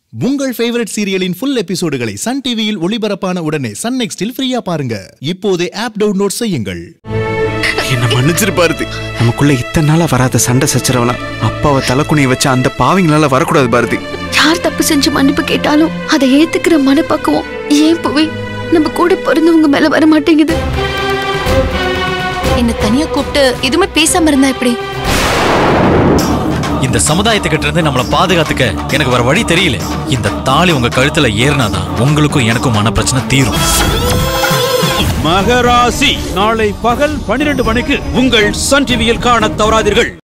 உங்கள் ஃபேவரட் சீரியலின் ஃபுல் எபிசோடுகளை சன் டிவியில் ஒளிபரப்பான உடனே சன் நெக்ஸ்டில் ஃப்ரீயா பாருங்க இப்போதே ஆப் டவுன்லோட் செய்யுங்கள் என்ன மன்னிச்சிரு பாரதி நமக்குள்ள இத்தனை நாளா வராத சண்டை சச்சரவெல்லாம் அப்பாவை தலைக்குனிய வச்சு அந்த பாவிங்களால வரக்கூடாது பாரதி யார் தப்பு செஞ்சு மன்னிப்பு கேட்டாலும் அதை ஏத்துக்கிற மனப்பக்குவம் ஏன் புவி நம்ம கூட பிறந்தவங்க மேல வர மாட்டேங்குது என்ன தனியா கூப்பிட்டு எதுவுமே பேசாம இருந்தா எப்படி இந்த சமுதாயத்துக்கிட்ட இருந்து நம்மள பாதுகாத்துக்க எனக்கு வேற வழி தெரியல இந்த தாலி உங்க கழுத்துல ஏறினாதான் உங்களுக்கும் எனக்கும் மன பிரச்சனை தீரும் மகராசி நாளை பகல் பனிரெண்டு மணிக்கு உங்கள் சன் டிவியில் காண தவறாதீர்கள்